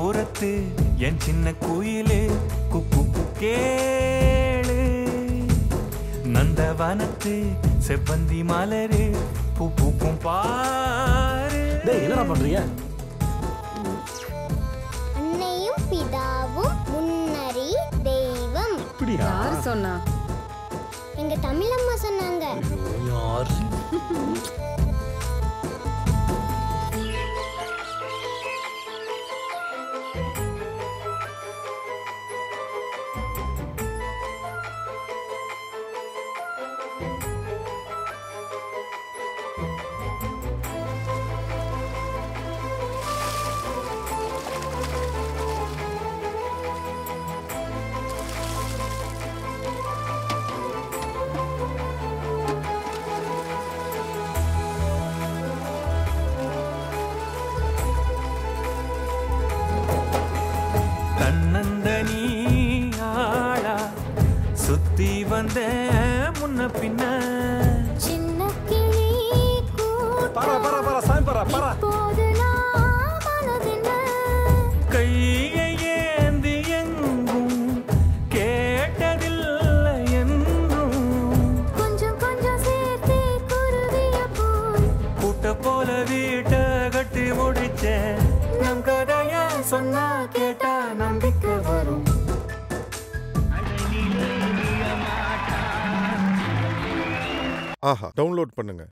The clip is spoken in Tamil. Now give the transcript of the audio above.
புறத்து என் சின்ன குயிலு குப்பு கேளு நந்தவனத்து செவ்வந்தி மலரு பூ பூக்கும் பாரு டேய் என்னடா பண்றீங்க அன்னையும் பிதாவும் முன்னறி தெய்வம் இப்படியா யாரு சொன்னா எங்க தமிழம்மா சொன்னாங்க யார் தன்னந்தனி ஆளா சுத்தி வந்த முன்ன பின்ன சின்ன கிளி கூட்டம் பாரா பாரா பாரா சாமி பாரா பாரா இப்போது நான் மனதின கையை ஏந்தி எங்கும் கேட்டதில்லை என்றும் கொஞ்சம் கொஞ்சம் சேர்த்து குருவிய போல் கூட்ட போல வீட்டை கட்டி முடிச்சேன் நம் கதைய சொன்னா கேட்டா நம்பிக்கை வரும் ஆஹா டவுன்லோட் பண்ணுங்க